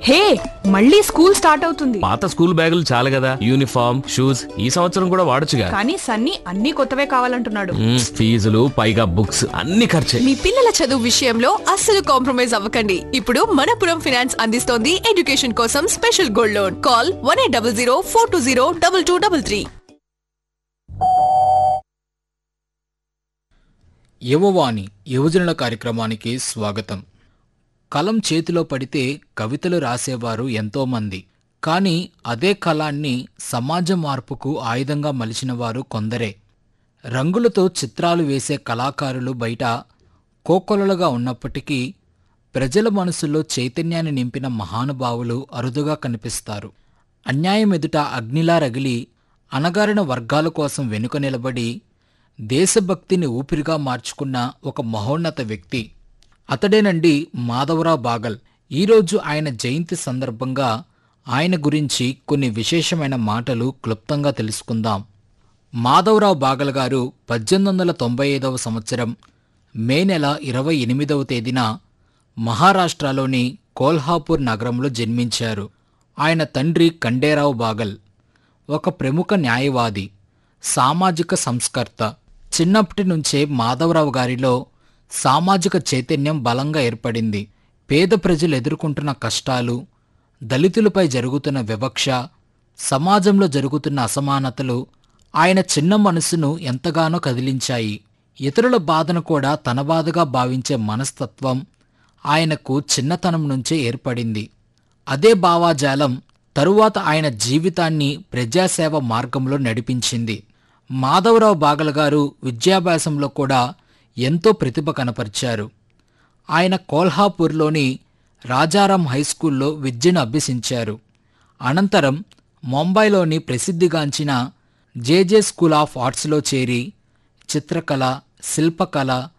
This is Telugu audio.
హే మళ్ళీ స్కూల్ స్టార్ట్ అవుతుంది పాత స్కూల్ బ్యాగులు చాలు కదా యూనిఫామ్ షూస్ ఈ సంవత్సరం కూడా వాడొచ్చుగా కానీ సన్నీ అన్ని కొత్తవే కావాలంటున్నాడు మ్మ్, ఫీజులు పైగా బుక్స్ అన్ని ఖర్చే మీ పిల్లల చదువు విషయంలో అస్సలు కాంప్రమైజ్ అవ్వకండి ఇప్పుడు మనపురం ఫైనాన్స్ అందిస్తోంది ఎడ్యుకేషన్ కోసం special gold loan call one eight double zero four two zero double two double three Yuvavani యువజనుల కార్యక్రమానికి స్వాగతం కలం చేతిలో పడితే కవితలు రాసేవారు ఎంతోమంది కానీ అదే కళాన్ని సమాజ మార్పుకు ఆయుధంగా మలిచిన వారు కొందరే రంగులతో చిత్రాలు వేసే కళాకారులు బయట కోకొలలుగా ఉన్నప్పటికీ ప్రజల మనసుల్లో చైతన్యాన్ని నింపిన మహానుభావులు అరుదుగా కనిపిస్తారు అన్యాయం ఎదుట అగ్నిలా రగిలి అణగారిన వర్గాల కోసం వెనుక నిలబడి దేశభక్తిని ఊపిరిగా మార్చుకున్న ఒక మహోన్నత వ్యక్తి అతడేనండి మాధవరావు బాగల్ ఈరోజు ఆయన జయంతి సందర్భంగా ఆయన గురించి కొన్ని విశేషమైన మాటలు క్లుప్తంగా తెలుసుకుందాం మాధవరావు బాగల్ గారు పద్దెనిమిది వందల తొంభై ఐదవ సంవత్సరం మే నెల ఇరవై ఎనిమిదవ తేదీన మహారాష్ట్రలోని కోల్హాపూర్ నగరంలో జన్మించారు ఆయన తండ్రి కండేరావు బాగల్ ఒక ప్రముఖ న్యాయవాది సామాజిక సంస్కర్త చిన్నప్పటి నుంచే మాధవరావు గారిలో సామాజిక చైతన్యం బలంగా ఏర్పడింది పేద ప్రజలు ఎదుర్కొంటున్న కష్టాలు దళితులపై జరుగుతున్న వివక్ష సమాజంలో జరుగుతున్న అసమానతలు ఆయన చిన్న మనసును ఎంతగానో కదిలించాయి ఇతరుల బాధను కూడా తన బాధగా భావించే మనస్తత్వం ఆయనకు చిన్నతనం నుంచే ఏర్పడింది అదే భావాజాలం తరువాత ఆయన జీవితాన్ని ప్రజాసేవ మార్గంలో నడిపించింది మాధవరావు బాగల్ గారు విద్యాభ్యాసంలో కూడా ఎంతో ప్రతిభ కనపరిచారు ఆయన కోల్హాపూర్లోని రాజారాం హైస్కూల్లో విద్యను అభ్యసించారు అనంతరం ముంబైలోని ప్రసిద్ధిగాంచిన జేజే స్కూల్ ఆఫ్ ఆర్ట్స్లో చేరి చిత్రకళ శిల్పకళ